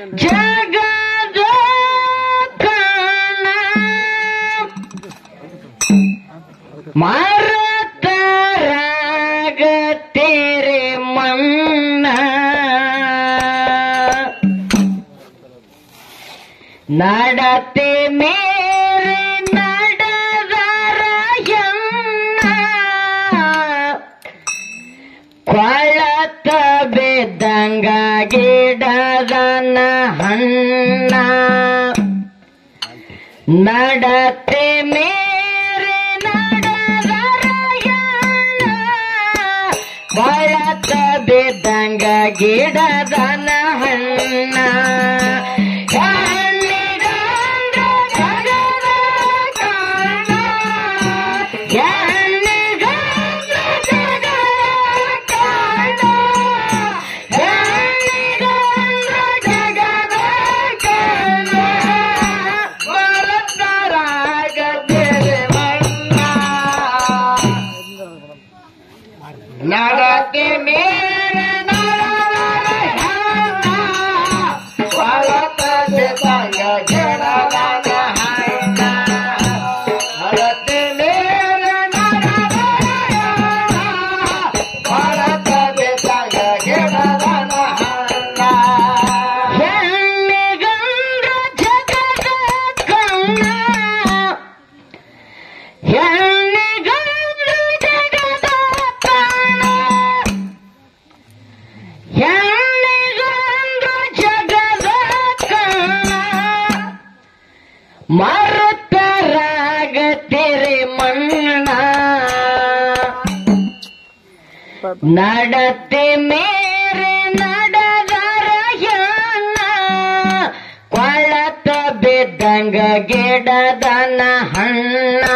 ಜಗದ ಕಾಣ ಮಾರತರಾಗತ್ತೇರೆ ಮಣ್ಣ ನಡತೆ ಮೇರೆ ನಡೆದರ ಎನ್ನ ಕೊಳತ ಬಿದ್ದಂಗ ಗಿಡದನ ಹಣ್ಣ ನಡತೆ ಮೇರೆ ನಡೆದರ ಎನ್ನ ಕೊಳತ ಬಿದ್ದಂಗ ಗಿಡದನ ಹಣ್ಣ ಹೆಣ್ಣಿಗಂದ್ರ ಜಗದ ಕಾರಣ. ಹೆಣ್ಣಿಗಂದ್ರ ಜಗದ ಕಾರಣ. ಹೆಣ್ಣಿಗಂದ್ರ ಜಗದ ಕಾರಣ. ಬಲತರಾಗದಿರಿ ಮಣ್ಣ. ನಡತೆ ಮೇಲೆ ನಡೆದರ ಹೆಣ್ಣ. ಕೊಳತದೆ ತಂಗ ಗಿಡದನ ಹಣ್ಣ. ನಡತೆ ಮೇಲೆ ನಡೆದರ ಹೆಣ್ಣ. ಕೊಳತದೆ ತಂಗ ಗಿಡದನ ಹಣ್ಣ. ಹೆಣ್ಣಿಗಂದ್ರ ಜಗದ ಕಣ್ಣ ಹೆಣ್ಣಿಗಂದ್ರ ಜಗದ ಪ್ರಾಣ ಹೆಣ್ಣಿಗಂದ್ರ ಜಗದ ಕಣ್ಣ ಮರುತರಾಗತಿರಿ ಮಣ್ಣ ನಡತೆ ಮೇರೆ ನಡೆದರ ಹೆಣ್ಣ ಕೊಳತ ಬಿದ್ದಂಗ ಗಿಡದನ ಹಣ್ಣ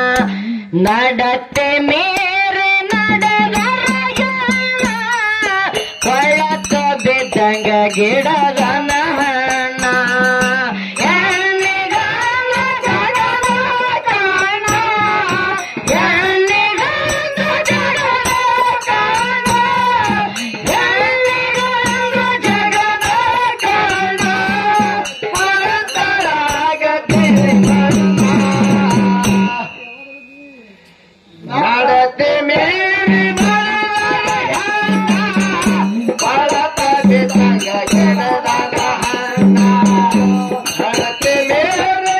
ನಡತೆ ಮೇರೆ ನಡೆದರ ಹೆಣ್ಣ ಕೊಳತ ಬಿದ್ದಂಗ ಗಿಡದನ ಹಣ್ಣ ಹೆಣ್ಣಿಗಂದ್ರ ಜಗದ ಕಾರಣ. ಹೆಣ್ಣಿಗಂದ್ರ ಜಗದ ಕಾರಣ. ಹೆಣ್ಣಿಗಂದ್ರ ಜಗದ ಕಾರಣ. ಹೊರತರಾಗದಿರಿ ಮಣ್ಣ. ನಡತೆ ಮೇಲೆ ಬಳತದೆ ತಂಗ ಗಿಡದ ಹಣ್ಣ ನಡತೆ ಮೇಲೆ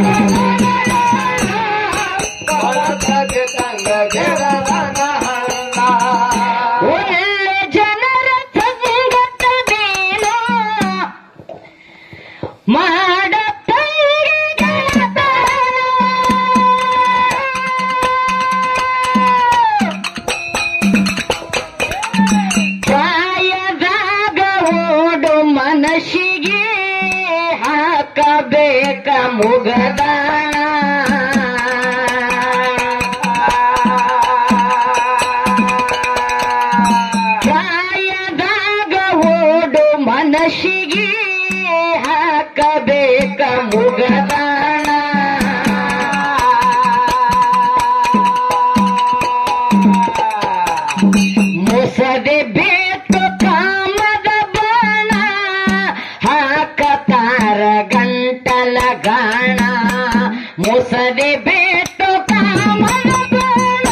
ಬಳತದೆ ತಂಗ ಗಿಡದ ಹಣ್ಣ ಒಳ್ಳೆ ಜನರ ಸಂಗತದೇನೋ ಕಾಯದಾಗ ಓಡು ಮನಸ್ಸಿಗೆ ಹಾಕಬೇಕ ಮುಗದ ಕಾಯದಾಗ ಓಡು ಮನಸ್ಸಿಗೆ ಹಾಕಬೇಕ ಮುಗದಾಣ ಮುಸದೆ ಬೇಕು ಕಾಮದ ಬಾಣ ಹಾಕತಾರ ಗಂಟಲ ಗಾಣ ಮುಸದೆ ಬೇಕು ಕಾಮದ ಬಾಣ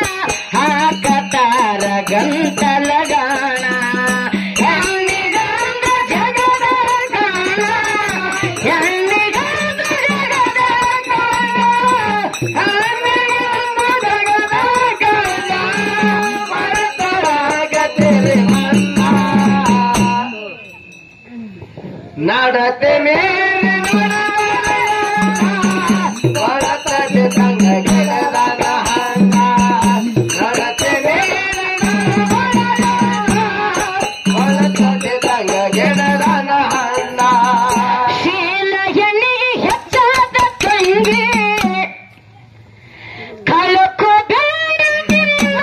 ಹಾಕತಾರ ಗಂಟಲ ಗಾಣ ಹೆಣ್ಣಿಗಂದ್ರ ಜಗದ ಕಾಣ ಹೆಣ್ಣಿಗಂದ್ರ ಜಗದ ಕಾಣ ಹೆಣ್ಣಿಗಂದ್ರ ಜಗದ ಕಾಣ ಮರತರಾಗತಿರಿ ಮನ್ನ ನಡತೆ ಮೇಲೆ ಬಳತದೆ ತಂಗ ಗಿಡದ ಹಣ್ಣ ನಡತೆ ಮೇಲೆ ಬಳತದೆ ತಂಗ ಗಿಡದ ಹಣ್ಣ ಶೀಲ ಹೆಣ್ಣಿಗೆ ಹೆಚ್ಚಾದ ತಂಗಿ ಕಳ್ಕೋಬೇಡ ನಿನ್ನ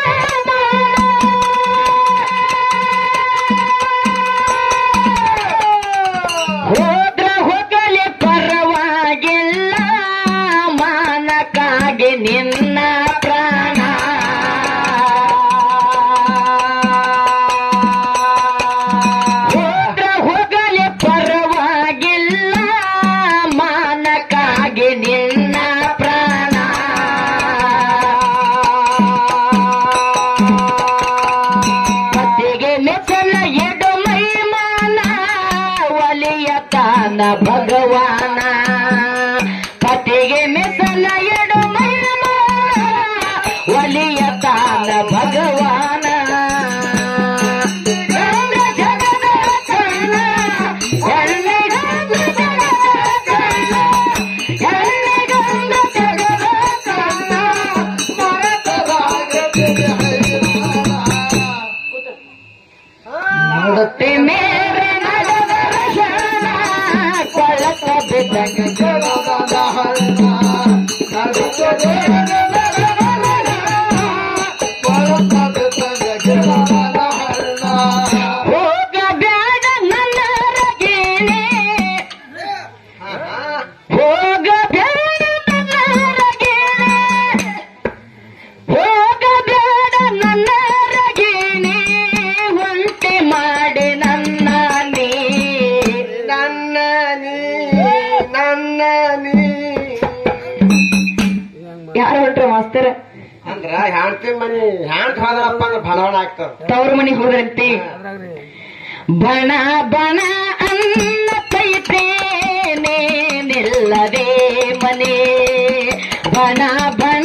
ಹೋದ್ರ ಹೋಗ ತಾನ ಭಗವಾನ ಪತಿಗೆ ಮೆಸಲ ಎಡು ಮೈಮ ಒಲಿಯ ತಾನ ಭಗವಾನ ಗಂಗ ಜಗದ ಕಣ್ಣ, ಎಲ್ಲಿಗಂಗ ಜಗದ ಕಣ್ಣ, ಎಲ್ಲಿಗಂಗ ಜಗದ ಕಣ್ಣ, ನೋಡುತ್ತೆ ಮೇರೆ ನಡೆದ ರಶನ, ಕೊಳತ ಬಿದ್ದಂಗ ಹೋಗಬೇಡ ನನ್ನ ರಗೇನೆ ಹೋಗಬೇಡ ನನ್ನ ರಗೇನೆ ಹೋಗಬೇಡ ನನ್ನ ರಗೇನೆ ಒಂಟೆ ಮಾಡಿ ನನ್ನ ನೀ ನನ್ನ ನೀ ನನ್ನ ನೀ ಯಾರು ಹೊಂಟ್ರ ಮಾಸ್ತರ ಅಂದ್ರ ಹೆಣ್ತಿ ಮನಿ ಹೆಣ್ತ್ ಹೋದ್ರಪ್ಪ ಅಂದ್ರೆ ಬಣವಣ ಆಗ್ತಾವ ತವ್ರ ಮನೆಗೆ ಹೋದ್ರಂತೆ ಬಣ ಬಣ ಅನ್ನತೈತೇನೆ ನಿಲ್ಲದೆ ಮನೆ ಬಣ ಬಣ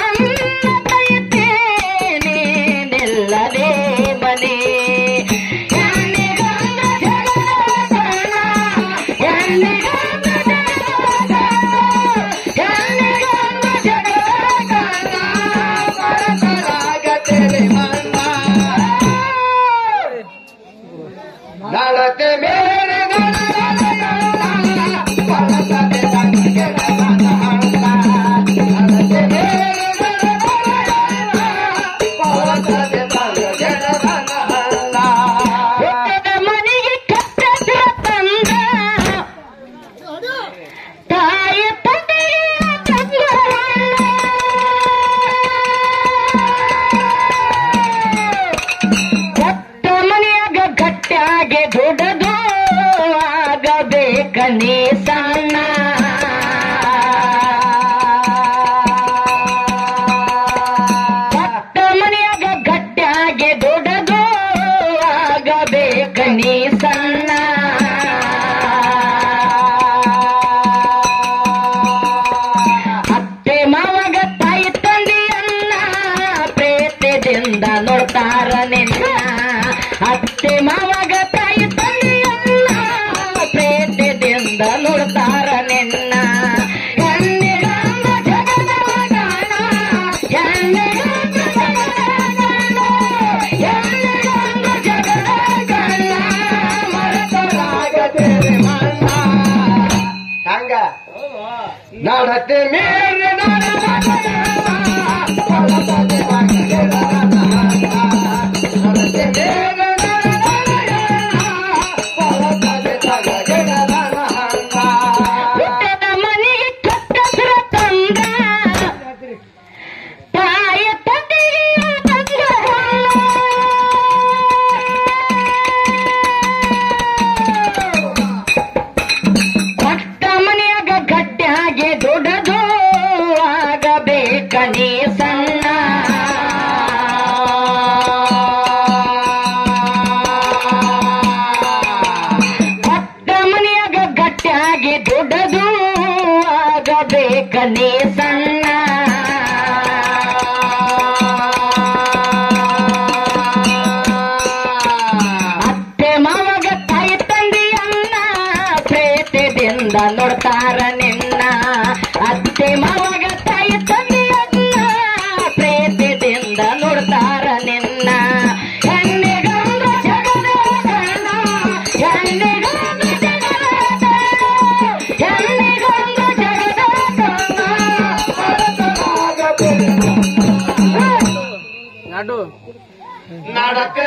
ಅನ್ನತೈತೇನೆ ನಿಲ್ಲದೆ ಮನೆ ಎಣ್ಣಿಗಂಗ ಜಗದಗಣ, ಎಣ್ಣಿಗಂಗ ಜಗದಗಣ, ಎಣ್ಣಿಗಂಗ ಜಗದಗಣ, ಮರತರಾಗತೇನೆ ಮನ್ನ. ನಡತೆ ಮೇಲೆ ಹುಟ್ಟದ ಮನೆಗೆ ಕಟ್ಟದ್ರ ತಂದ ತಾಯ ತಂದೆಯ ಚಂದ್ರವಲ್ಲ. ಕೊಟ್ಟ ಮನೆಯಾಗ ಗಟ್ಟಾಗೆ ದುಡದು ಆಗಬೇಕ ನೀ ಸಣ್ಣ ಕೊಟ್ಟ ಮನೆಯಾಗ ಗಟ್ಟಾಗೆ ದುಡದು ಆಗಬೇಕ ನೀ ಸಣ್ಣ ಅತ್ತೆ ಮಾವಾಗ ತಾಯಿ ತಂದೆಯನ್ನ ಪ್ರೇತದಿಂದ ನೋಡ್ತಾರ ನಿನ್ನ ಅತ್ತೆ ಮಾವಾಗ ತಾಯಿ ತಂದೆಯನ್ನ ಪ್ರೇತದಿಂದ ನೋಡ್ತಾರ ನಿನ್ನ ಎಣ್ಣಿಗಂಗ ಜಗದ ಗಣ, ಎಣ್ಣಿಗಂಗ ಜಗದ ಗಣ, ಎಣ್ಣಿಗಂಗ ಜಗದ ಗಣ, ಮರೆತರಾಗದೆ ಮಣ್ಣ. ಹಂಗ ನಡತೆ ಮೇಲೆ ಹುಟ್ಟದ ಮನೆಗೆ ಕಟ್ಟದ್ರ ತಂದ ತಾಯ ತಂದೆಯ ಬಂಧವಲ್ಲ. ಕೊಟ್ಟ ಮನೆಯಾಗ ಗಟ್ಟಿಯಾಗಿ ದುಡದು ಆಗಬೇಕ ನೀ ಸಣ್ಣ ಕೊಟ್ಟ ಮನೆಯಾಗ ಗಟ್ಟಿಯಾಗಿ ದುಡದು ಆಗಬೇಕ ನೀ ಸಣ್ಣ ಅತ್ತೆ ಮಾವಾಗ ತಾಯಿ ತಂದೆಯನ್ನ ಪ್ರೇತದಿಂದ ನೋಡ್ತಾರ ನಿನ್ನ ಅತ್ತೆ ಮಾವಾಗ ತಾಯಿ ತಂದೆಯನ್ನ ಪ್ರೇತದಿಂದ ನೋಡ್ತಾರ ನಿನ್ನ ಹೆಣ್ಣಿಗಂಗ ಜಗದ ಗಣ, ಹೆಣ್ಣಿಗಂಗ ಜಗದ ಗಣ, ಹೆಣ್ಣಿಗಂಗ ಜಗದ ಗಣ. ನಾಡು ನಡತೆ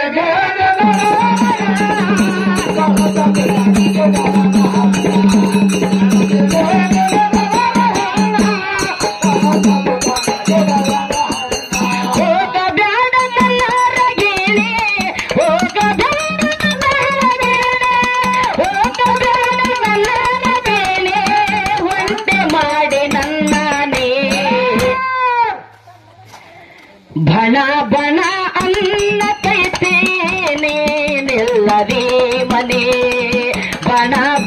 ಹೋಗಬ್ಯಾಡ ನನ್ನ ರಗೇನೆ, ಹೋಗಬ್ಯಾಡ ನನ್ನ ರಗೇನೆ, ಹೋಗಬ್ಯಾಡ ನನ್ನ ರಗೇನೆ, ಒಂಟೆ ಮಾಡಿ ನನ್ನ ನೀ. ಬಣ ಬಣ ಅನ್ನತೈತೇನೆ ನಿಲ್ಲದೆ ಮನೆ ಬಣ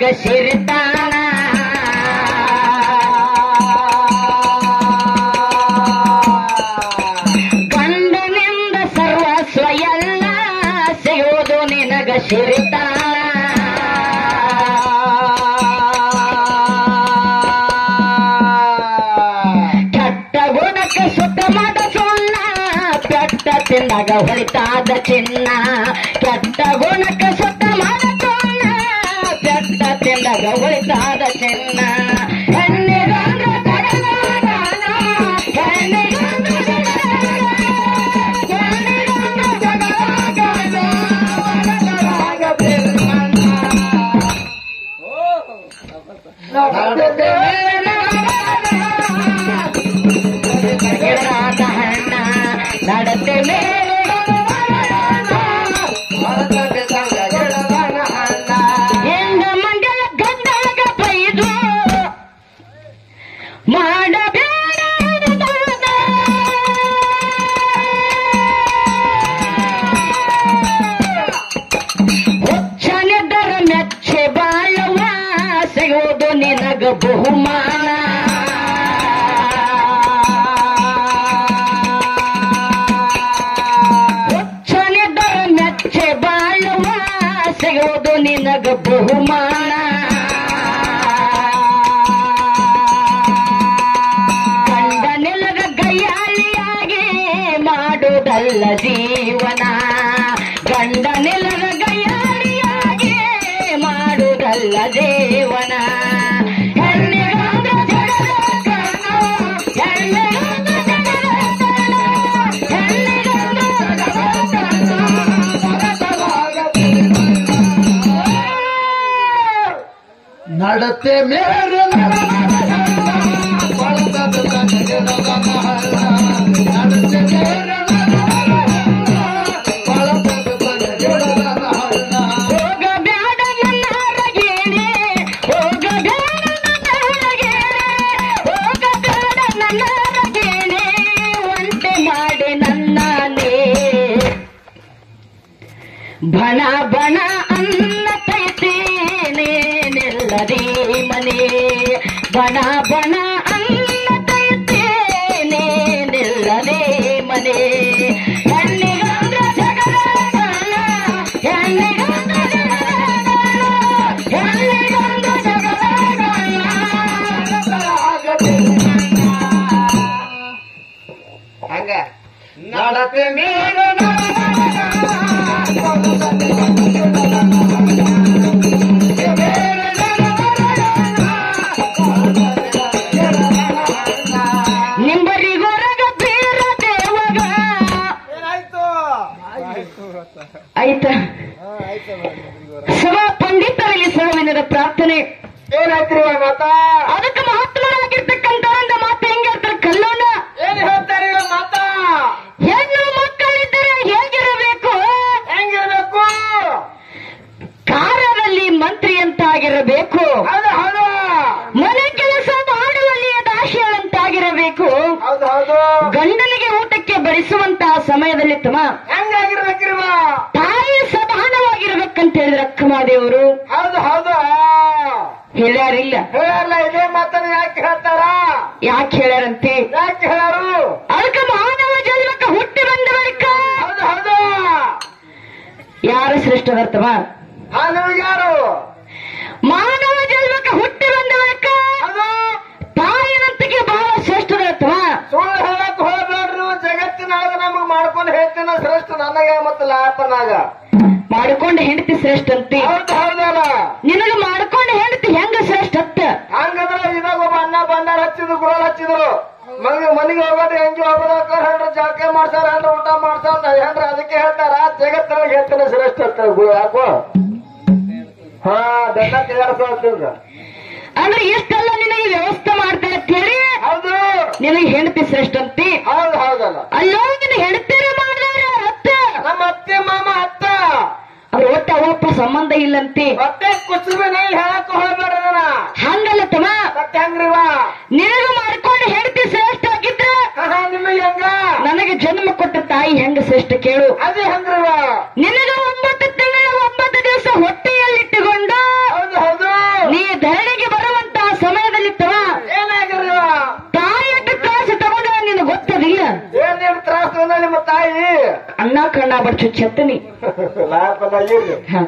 ಸಿರಿತಾನ ಗಂಡನಿಂದ ಸರ್ವಸ್ವ ಎಲ್ಲ ಸಿಗೋದು ನಿನಗ ಸಿರಿತಾನ ಕೆಟ್ಟ ಗುಣಕ್ಕೆ ಸುತ್ತ ಮಾಡ ಸುಣ್ಣ ಕೆಟ್ಟ ತಿಂದಾಗ ಹೊಳಿತಾದ ಚಿನ್ನ ಕೆಟ್ಟ ಗುಣಕ್ಕೆ ಸುತ್ತ ಮಾಡ ಸುಣ್ಣ ಕೆಟ್ಟ ತಿಂದಾಗ ಹೊಳಿತಾದ ಚಿನ್ನ ಹೆಣ್ಣಿಗಂದ್ರ ಜಗದಾಗಾನ, ಹೆಣ್ಣಿಗಂದ್ರ ಜಗದಾಗಾನ, ಹೆಣ್ಣಿಗಂದ್ರ ಜಗದಾಗಾನ, ಒಳಗೊಳಗ ಬಿರ್ಮಣ್ಣ. ಗಿಡದ ಹಣ್ಣ ನಡತೆ ಮೇಲೆ ಹೆಂಗ ಮಂಗಲ ಗಂಡಗ ಬೈದು ಮಾಡಬೇಡ ಹುಚ್ಚನಿದ್ದರ ಮೆಚ್ಚೆ ಬಾಳುವ ಸಿಗೋದು ನಿನಗ ಬಹುಮಾನ ಹುಚ್ಚನಿದ್ದರ ಮೆಚ್ಚೆ ಬಾಳುವ ಸಿಗೋದು ನಿನಗ ಬಹುಮಾನ ಕಂಡ ನಿಲಗ ಗಯ್ಯಾಳಿಯಾಗಿ ಮಾಡುವುದಲ್ಲ ಜೀವನ ಗಂಡ ನಿಲಗ ಗಯ್ಯಾಳಿಯಾಗಿ ಮಾಡುವುದಲ್ಲ ಜೀವನ ಹೆಣ್ಣಿಗಂದ್ರ ಜಗದ ಕಣ್ಣು, ಹೆಣ್ಣಿಗಂದ್ರ ಜಗದ ಕಣ್ಣು, ಹೆಣ್ಣಿಗಂದ್ರ ಜಗದ ಕಣ್ಣು, ಜಗದೊಳಗ ನಡತೆ ಮೇರೆ ನಡತೆ ಮೇರೆ ಹೋಗಬ್ಯಾಡ ನನ್ನರಗೇನೆ ಹೋಗಬ್ಯಾಡ ನನ್ನರಗೇನೆ ಹೋಗಬ್ಯಾಡ ನನ್ನರಗೇನೆ ಒಂಟೆ ಮಾಡಿ ನನ್ನಾನೇ ಬಣ ಬಣ ಅನ್ನತೈತೇನೆ ನಿಲ್ಲದೆ ಮನೆ ಬಣ ಬಣ ಅನ್ನತೈತೇನೆ ನಿಲ್ಲದೆ ಮನೆ ಹೆಣ್ಣಿಗಂದ್ರ ಜಗದ ಕಾಲ, ಹೆಣ್ಣಿಗಂದ್ರ ಜಗದ ಕಾಲ, ಹೆಣ್ಣಿಗಂದ್ರ ಜಗದ ಹಂಗ ನಡತೆ ಮೇಲೆ ನಿಂಬರಿಗೊರಗ ಬೀರ ದೇವಗ ಏನಾಯ್ತು ಆಯ್ತಾ ಸಮ ಪಂಡಿತರಲ್ಲಿ ಸಾವಿನದ ಪ್ರಾರ್ಥನೆ ಏನಾಯ್ತ್ರಿ ಮಾತಾ ಅದಕ್ಕೆ ಮಹತ್ವವಾಗಿರ್ತಕ್ಕಂತ ಒಂದು ಮಾತು ಹೆಂಗಿರ್ತಾರೆ ಕಲ್ಲೋಣ ಏನ್ ಹೇಳ್ತಾರಿ ಮಾತಾ ಹೆಣ್ಣು ಮಕ್ಕಳಿದ್ದರೆ ಹೇಗಿರಬೇಕು ಹೆಂಗಿರ್ಬೇಕು ಕಾರ್ಯದಲ್ಲಿ ಮಂತ್ರಿ ಅಂತಾಗಿರಬೇಕು ಹೌದು ಹೌದು ಮನೆ ಕೆಲಸ ಮಾಡುವಲ್ಲಿ ದಾಶಿಯಂತಾಗಿರಬೇಕು ಹೌದು ಹೌದು ಗಂಡನಿಗೆ ಊಟಕ್ಕೆ ಬಡಿಸುವಂತಹ ಸಮಯದಲ್ಲಿ ತಮ್ಮ ಹೆಂಗಾಗಿರ್ಬೇಕ್ರಿ ಮಾ ತಾಯಿ ಸಮಾನವಾಗಿರ್ಬೇಕಂತ ಹೇಳಿದ್ರೆ ಅಕ್ಕಮಾದೇವರು ಹೌದು ಹೌದು ಹೇಳ್ಯಾರಿಲ್ಲ ಹೇಳಲ್ಲ ಇದೇ ಮಾತನ್ನ ಯಾಕೆ ಹೇಳ್ತಾರ ಯಾಕೆ ಹೇಳ್ಯಾರಂತೆ ಯಾಕೆ ಹೇಳಾರು ಅದಕ್ಕೆ ಮಾನವ ಜನ್ಮಕ್ಕೆ ಹುಟ್ಟಿ ಬಂದ ಬಳಿಕ ಹೌದು ಹೌದು ಯಾರು ಶ್ರೇಷ್ಠದರ್ತವ ಹಾಲು ಯಾರು ಮಾನವ ಜನ್ಮಕ್ಕೆ ಹುಟ್ಟಿ ಬಂದ ಬಳಿಕ ಅದು ತಾಯಿನಂತಿಗೆ ಬಹಳ ಶ್ರೇಷ್ಠದರ್ತವ ಸುಳ್ಳು ಹೇಳಕ್ ಹೋಗ್ಬೇಡ್ರಿ ನೀವು ಜಗತ್ತಿನಾಗ ನಮಗ್ ಮಾಡ್ಕೊಂಡು ಹೇಳ್ತೀನ ಶ್ರೇಷ್ಠ ನನಗೆ ಮತ್ತು ಲಾಪನಾಗ ಮಾಡಿಕೊಂಡು ಹೆಂಡತಿ ಶ್ರೇಷ್ಠ ಅಂತಿ ಹೌದು ಹೌದಲ್ಲ ನಿನಗೆ ಮಾಡ್ಕೊಂಡು ಹೆಂಡತಿ ಹೆಂಗ ಶ್ರೇಷ್ಠ ಅತ್ತ ಹಂಗಂದ್ರ ಇದಾಗ ಒಬ್ಬ ಅಣ್ಣ ಬಂದಾರ ಹಚ್ಚಿದ್ರು ಗುರಲ್ ಹಚ್ಚಿದ್ರು ಮನೆಗೆ ಮನೆಗೆ ಹೋಗೋದು ಹೆಂಗೆ ಹೋಗೋದಕ್ಕ ಹೇಳ್ರ ಜಾಕೆ ಮಾಡ್ತಾರ ಹೇಳ್ರ ಊಟ ಮಾಡ್ತಾರ ಹೇಳ್ರ ಅದಕ್ಕೆ ಹೇಳ್ತಾರ ಜಗತ್ತಿನಾಗ ಹೇಳ್ತಾನೆ ಶ್ರೇಷ್ಠ ಅಂತ ಗು- ಯಾಕೋ ಹಾ ದೊಡ್ಡ ತಯಾರಿಸ್ಕೊಳ್ತಿದ್ರ ಅಂದ್ರೆ ಇಷ್ಟೆಲ್ಲ ನಿನಗೆ ವ್ಯವಸ್ಥೆ ಮಾಡ್ತಾರೆ ಅಂತ ಹೇಳಿ ಹೌದು ನಿನಗೆ ಹೆಂಡತಿ ಶ್ರೇಷ್ಠ ಅಂತಿ ಹೌದು ಹೌದಲ್ಲ ಅಲ್ಲೋ ನಿನ್ನ ಹೆಂಡತಿರೇ ಮಾಡಿದವ್ರೆ ಅತ್ತ ನಮ್ಮ ಅತ್ತೆ ಮಾಮ ಅತ್ತ ಅವ್ರ ಒಟ್ಟ ಅವಪ್ಪ ಸಂಬಂಧ ಇಲ್ಲಂತಿ ಮತ್ತೆ ಕುಸುಬಿನ ಹೇಳಕ್ ಹೋಗ್ಬೇಡ ನನ್ನ ಹಂಗಲ್ಲ ತಮ್ಮ ಮತ್ತೆ ಹೆಂಗ್ರಿವ ನಿನಗೆ ಮಾಡ್ಕೊಂಡು ಹೆಂಡತಿ ಶ್ರೇಷ್ಠ ಆಗಿದ್ರ ಹಾ ನಿಮಗೆ ಹೆಂಗ ನನಗೆ ಜನ್ಮ ಕೊಟ್ಟ ತಾಯಿ ಹೆಂಗ ಶ್ರೇಷ್ಠ ಕೇಳು ಅದೇ ಹೆಂಗ್ರಿವ ನಿನಗೆ ಒಂಬತ್ತು ತಿಂಗಳ ಒಂಬತ್ತು ದಿವಸ ಹೊಟ್ಟೆಯಲ್ಲಿಟ್ಟುಕೊಂಡು ಹೌದು ಹೌದು ನಾ ಬಡ್ಚು ಛತ್ತನಿ ಲಾಭ ಇರ್ಲಿ ಹ.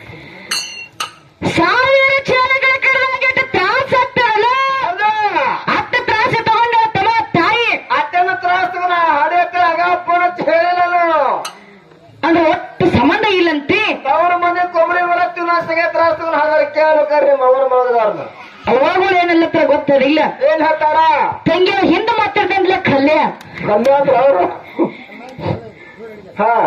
ಸಾವಿರ ಚೇಳುಗಳ ಕಡಲಾಗಿಟ್ಟು ತ್ರಾಸ ಆಗ್ತಾರಲ್ಲ ಅತ್ತ ತ್ರಾಸ ತಗೊಂಡ ತಮ್ಮ ತಾಯಿ ಅತ್ತೆನ ತ್ರಾಸ ನಾ ಹಾಡೇತ ಆಗ ಫೋನ್ ಹಚ್ಚಿ ಹೇಳಿಲ್ಲ ನಾನು ಅಂದ್ರೆ ಒಟ್ಟು ಸಂಬಂಧ ಇಲ್ಲಂತೆ ಅವ್ರ ಮನೆ ಕೊಬ್ಬರಿ ಬರತ್ತೀವಿ ನಾ ಸಗೆ ತ್ರಾಸ ಹಾಗಾದ್ರೆ ಕೇಳ್ಬೇಕ್ರಿ ಅವ್ರ ಮಗದವ್ರನ್ನ ಅವಾಗಳು ಏನಲ್ಲತ್ರ ಗೊತ್ತದಿಲ್ಲ ಏನ್ ಹೇಳ್ತಾರ ತಂಗಿಯ ಹಿಂದೆ ಮಾತಾಡ್ದಂಗ್ಲ ಕಲ್ಯ ಕಲ್ಯಾಣ ಅವರು ಹಾ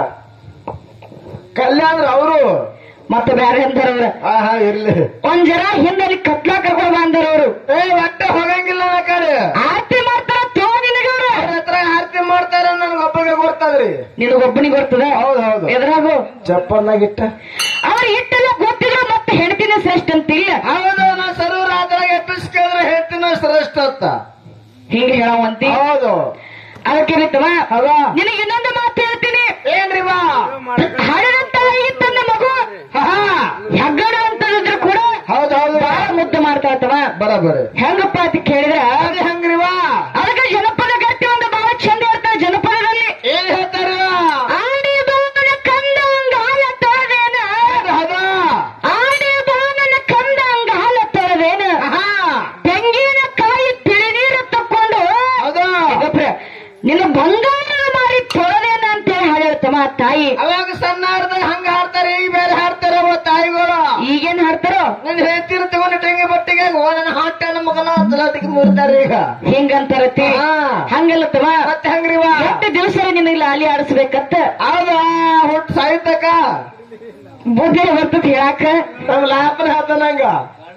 ಕಲ್ಯಾಣ ಅವರು ಮತ್ತೆ ಬೇರೆ ಅಂತಾರವ್ರ ಹಾ ಹಾ ಇರ್ಲಿ ಒಂದ್ ಜನ ಹಿಂದಲ್ಲಿ ಕತ್ಲಾ ಕರ್ಕೊಂಡು ಬಂದರವ್ರು ಏ ಒಟ್ಟೆ ಹೋಗಂಗಿಲ್ಲ ನಾ ಕಡೆ ಆರತಿ ಮಾಡ್ತಾರ ತೋ ನಿನಗವ್ರ ಅವ್ರ ಹತ್ರ ಆರತಿ ಮಾಡ್ತಾರ ನನ್ಗೊಬ್ಬಗೆ ಗೊತ್ತದ್ರಿ ನಿನಗೊಬ್ಬನಿಗೆ ಗೊತ್ತದ ಹೌದು ಹೌದು ಎದುರಾಗು ಚಪ್ಪಲ್ನಾಗಿಟ್ಟ ಅವ್ರ ಇಟ್ಟೆಲ್ಲ ಗೊತ್ತಿದ್ರು ಮತ್ತೆ ಹೆಣ್ತಿನ ಶ್ರೇಷ್ಠ ಅಂತಿಲ್ಲ ಹೌದು ನಾ ಸರ್ವ ರಾತ್ರಾಗ ಎಪ್ಪಿಸ್ ಕೇಳಿದ್ರೆ ಹೇಳ್ತೀನಿ ಶ್ರೇಷ್ಠ ಅಂತ ಹಿಂಗೆ ಹೇಳವಂತಿ ಹೌದು ಅದಕ್ಕೆ ಬಿತ್ತವ ಅದ ನಿನಗೆ ಇನ್ನೊಂದು ಮಾತು ಹೇಳ್ತೀನಿ ಏನ್ರಿ ಬಾ ಹಡದ ತಾಯಿ ತನ್ನ ಮಗು ಹೆಗ್ಗಡ ಅಂತಂದ್ರೆ ಕೂಡ ಹೌದು ಹೌದು ಬಹಳ ಮುದ್ದು ಮಾಡ್ತಾಳತ್ತವ ಬರಬರಿ ಹೆಂಗಪ್ಪ ಅಂತ ಕೇಳಿದ್ರ ಅದೇ ಹಂಗ್ರಿ ಬಾ ಅದಕ್ಕೆ ಜನಪದ ಗಟ್ಟಿ ಒಂದು ಬಹಳ ಚಂದ ಇರ್ತಾರೆ ಜನಪದದಲ್ಲಿ ಏನ್ ಹೇಳ್ತಾರ ಆಡಿ ಬಾವನ ಕಂದಂಗಾಲ ತೊಳೆದೇನ ಹೌದಾ ಆಡಿ ಬಾವನ ಕಂದಂಗಾಲ ತೊಳೆದೇನ ತೆಂಗಿನ ಕಾಯಿ ತಿಳಿ ನೀರು ತಕ್ಕೊಂಡು ಹೌದಾ ಗಪ್ರ, ನಿನ್ನ ಬಂಗಾರ ಮಾಡಿ ತೊಳೆದೇನ ಅಂತ ಹೇಳಿ ಹಾಡಿರ್ತಮ್ಮ ತಾಯಿ ಅವಾಗ ಸಣ್ಣ ಹಾಡ್ದಾಗ ಹಂಗ ಹಾಡ್ತಾರೆ ಈಗ ಬೇರೆ ಹಾಡ್ತಾರ ಅವ ತಾಯಿಗಳು ಈಗೇನ್ ಹಾಡ್ತಾರೋ ನನ್ ಹೇಳ್ತಿರ ತಗೊಂಡು ಟೆಂಗಿ ಬಟ್ಟಿಗೆ ಓ ನನ್ನ ಹಾಟ ನಮ್ಮ ಮಗನ ತಲಾಟಿಗೆ ಮುರ್ತಾರೆ ಈಗ ಹಿಂಗಂತಾರತಿ ಹಾ. ಹಂಗಲ್ಲ ತಮ್ಮ ಮತ್ತೆ ಹಂಗ್ರಿ ಬಾ ಎಷ್ಟು ದಿವಸ ನಿನಗೆ ಲಾಲಿ ಆಡಿಸ್ಬೇಕತ್ತ ಹೌದಾ ಹುಟ್ಟು ಸಾಯ್ತಕ್ಕ ಬುದ್ಧಿ ಬರ್ತದ ಹೇಳಾಕ ನಮ್ ಲಾಪನ ಹಾತನಂಗ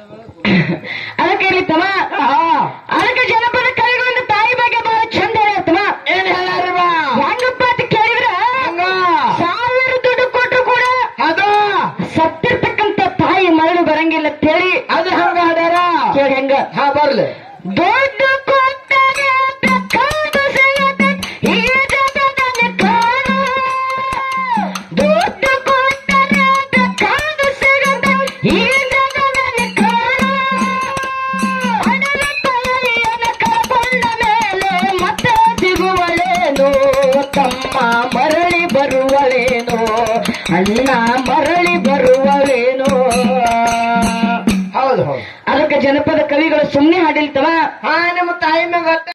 ಅದಕ್ಕೆ ಇಲ್ಲಿ ತಮ್ಮ ಅದಕ್ಕೆ ಜನಪದ ಕವಿಗಳೊಂದು ತಾಯಿ ಬಗ್ಗೆ ಬಹಳ ಚಂದ ಹೇಳತ್ತಮ್ಮ ಏನ್ ಹೇಳಾರಿ ಬಾ ಹೆಂಗಪ್ಪ ಅಂತ ಕೇಳಿದ್ರ ಹಂಗ ಸಾವಿರ ದುಡ್ಡು ಕೊಟ್ಟರು ಕೂಡ ಅದು ಸತ್ತಿರ್ತಕ್ಕಂತ ತಾಯಿ ಮರಳು ಬರಂಗಿಲ್ಲ ಅಂತೇಳಿ ಅದು ಹಂಗ ಹಾಡ್ಯಾರ ಕೇಳಿ ಹೆಂಗ ಹಾ ಬರ್ಲಿ ದುಡ್ಡು ಕೊಟ್ಟರೆ ಬೇಕಾದ ಸಿಗದೆ ಈ ಜಗದಲ್ಲಿ ಕಾಣು. ದುಡ್ಡು ಕೊಟ್ಟರೆ ಬೇಕಾದ ಸಿಗದೆ ಈ ಜಗದಲ್ಲಿ ಕಾಣು. ಹಣದ ತಾಯಿಯನ್ನ ಕಳ್ಕೊಂಡ ಮೇಲೆ ಮತ್ತೆ ಸಿಗುವಳೇನು ತಮ್ಮ ಮರಳಿ ಬರುವಳೇನು ಅಣ್ಣ ಮರಳಿ